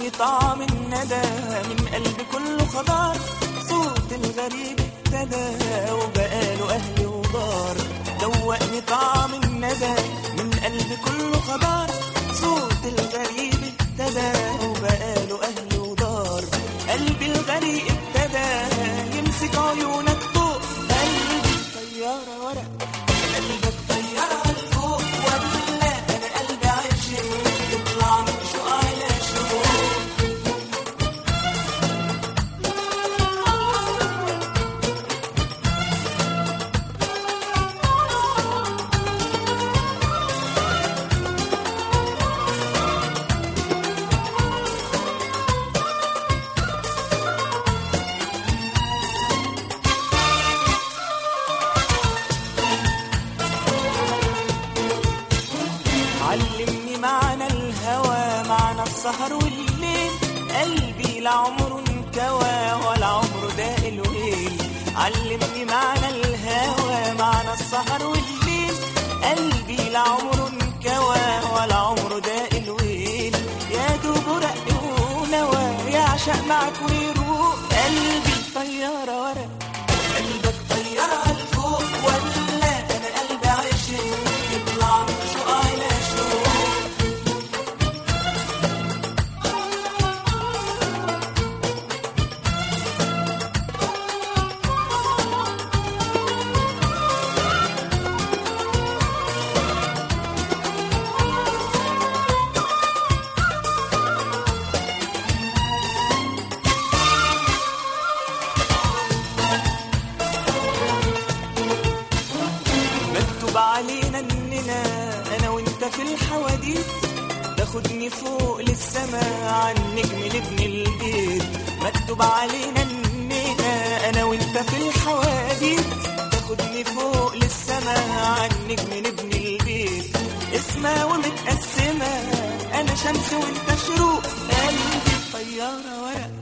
دوقني طعم الندى من قلب كله خضار صوت الغريب ابتدى وبقاله أهل ودار دوقني طعم الندى من قلب كله خضار صوت الغريب ابتدى وبقاله أهل ودار قلبي الغريب ابتدى يمسك عيونك فوق قلبي طيارة ورق قلبك طيارة لفوق ولا أنا قلبي عاشق يطلع من شوق على شوق علمني معنى الهوى معنى السهر والليل قلبي لا عمره انكوى ولا عمره داق الويل علمني معنى الهوى معنى السهر والليل قلبي لا عمره انكوى ولا عمره داق الويل يا دوب رق ونوى يعشق معك ويروق قلبي طيارة ورق قلبك طيارة لفوق ولا أنا قلبي عاشق يطلع من شوق على شوق مكتوب علينا اننا انا وانت في الحواديت تاخدني فوق للسما عن نجم نبني البيت مكتوب علينا اننا انا وانت في الحواديت تاخدني فوق للسما عن نجم نبني البيت اسمها ومتقسمة انا شمس وانت شروق قلبي طيارة ورق